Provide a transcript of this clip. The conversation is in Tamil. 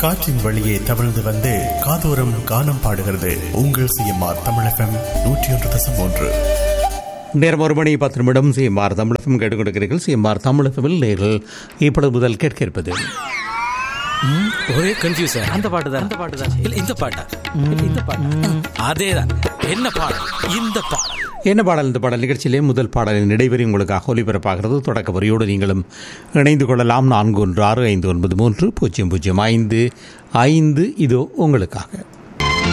காற்றின் வழியே தவழ்ந்து வந்து காதோரம் கானம் பாடுகிறது உங்கள் சிஎம்ஆர் தமிழ் எஃப்எம் நூற்றி ஒன்று தசம் ஒன்று நேரம் ஒரு மணி பத்து நிமிடம் சிஎம்ஆர் தமிழகம் கேட்டுக்கொண்டிருக்கிறீர்கள் சிஎம்ஆர் தமிழகத்தில் நேர்கள் இப்பொழுது முதல் கேட்க இருப்பது ஒரே கன்ஃபியூஸ் அந்த பாட்டு தான் அந்த பாட்டு தான் இல்ல இந்த பாட்டா இல்ல இந்த பாட்டா அதேதான் என்ன பாடம் இந்த பாடம் என்ன பாடல் இந்த பாடல் நிகழ்ச்சியிலே முதல் பாடலின் இடைவெளி உங்களுக்காக ஒலிபரப்பாகிறது தொடக்க வரியோடு நீங்களும் இணைந்து கொள்ளலாம் நான்கு ஒன்று ஆறு ஐந்து ஒன்பது மூன்று பூஜ்ஜியம் பூஜ்ஜியம் ஐந்து ஐந்து இதோ உங்களுக்காக